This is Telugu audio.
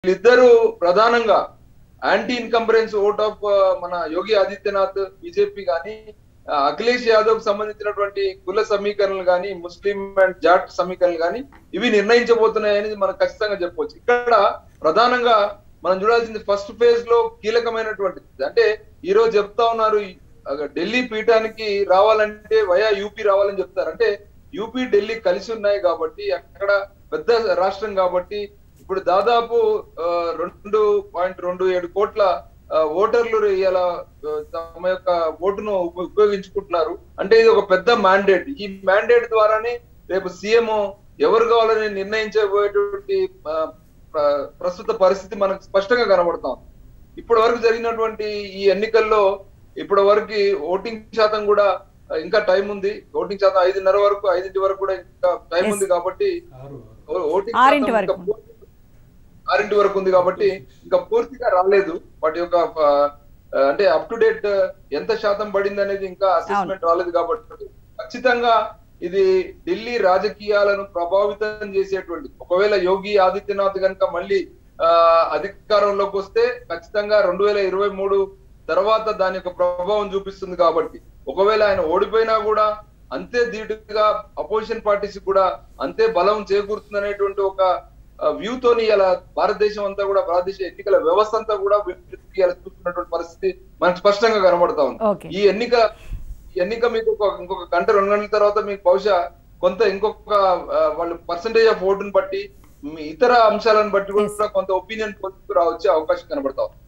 వీళ్ళిద్దరూ ప్రధానంగా యాంటీ ఇన్కంబరెన్స్ ఓట్ ఆఫ్ మన యోగి ఆదిత్యనాథ్ బీజేపీ కానీ ఆ, అఖిలేష్ యాదవ్ కు సంబంధించినటువంటి కుల సమీకరణలు కానీ ముస్లిం అండ్ జాట్ సమీకరణలు కానీ ఇవి నిర్ణయించబోతున్నాయని మనం ఖచ్చితంగా చెప్పవచ్చు ఇక్కడ ప్రధానంగా మనం చూడాల్సింది ఫస్ట్ ఫేజ్ లో కీలకమైనటువంటిది అంటే ఈ రోజు చెప్తా ఉన్నారు ఈ, ఆ, ఢిల్లీ పీఠానికి రావాలంటే వయా యూపీ రావాలని చెప్తారు అంటే యూపీ ఢిల్లీ కలిసి ఉన్నాయి కాబట్టి అక్కడ పెద్ద రాష్ట్రం కాబట్టి ఇప్పుడు దాదాపు ఆ, రెండు పాయింట్ రెండు ఏడు కోట్ల ఆ, ఓటర్లు ఇలా తమ యొక్క ఓటును ఉప- ఉపయోగించుకుంటున్నారు అంటే ఇది ఒక పెద్ద మ్యాండేట్ ఈ మ్యాండేట్ ద్వారానే రేపు సీఎం ఎవరు కావాలని నిర్ణయించబోయేటువంటి ఆ, ప్ర- ప్రస్తుత పరిస్థితి మనకు స్పష్టంగా కనబడతాం ఇప్పటి వరకు జరిగినటువంటి ఈ ఎన్నికల్లో ఇప్పటి వరకు ఓటింగ్ శాతం కూడా ఆ, ఇంకా టైం ఉంది ఓటింగ్ శాతం ఐదున్నర వరకు ఐదింటి వరకు కూడా ఇంకా టైం Yes. ఉంది కాబట్టి ఓ- ఓటింగ్ ఆరింటి శాతం ఇంకా వరకు. పూర్తి- ఆరింటి వరకు ఉంది కాబట్టి ఇంకా పూర్తిగా రాలేదు వాటి యొక్క ఆ, అంటే అప్ టు డేట్ ఎంత శాతం పడింది అనేది ఇంకా అసెస్మెంట్ రాలేదు కాబట్టి ఖచ్చితంగా ఇది ఢిల్లీ రాజకీయాలను ప్రభావితం చేసేటువంటి ఒకవేళ యోగి ఆదిత్యనాథ్ కనుక మళ్ళీ ఆ, అధికారంలోకి వస్తే ఖచ్చితంగా రెండు వేల ఇరవై మూడు తర్వాత దాని యొక్క ప్రభావం చూపిస్తుంది కాబట్టి ఒకవేళ ఆయన ఓడిపోయినా కూడా అంతే ధీటుగా అపోజిషన్ పార్టీస్ కూడా అంతే బలం చేకూరుతుందనేటువంటి ఒక వ్యూ తోని ఇలా భారతదేశం అంతా కూడా భారతదేశ ఎన్నికల వ్యవస్థ అంతా కూడా ఇలా చూస్తున్నటువంటి పరిస్థితి మనకు స్పష్టంగా కనబడతా ఉంది ఓకే ఈ ఎన్నిక ఈ ఎన్నిక మీకు ఒక- ఇంకొక గంట రెండు గంటల తర్వాత మీకు బహుశా కొంత ఇంకొక ఆ, వాళ్ళు పర్సంటేజ్ ఆఫ్ ఓటుని బట్టి మీ ఇతర అంశాలను బట్టి కూడా కొంత ఒపీనియన్ రావచ్చే అవకాశం కనబడతా ఉంది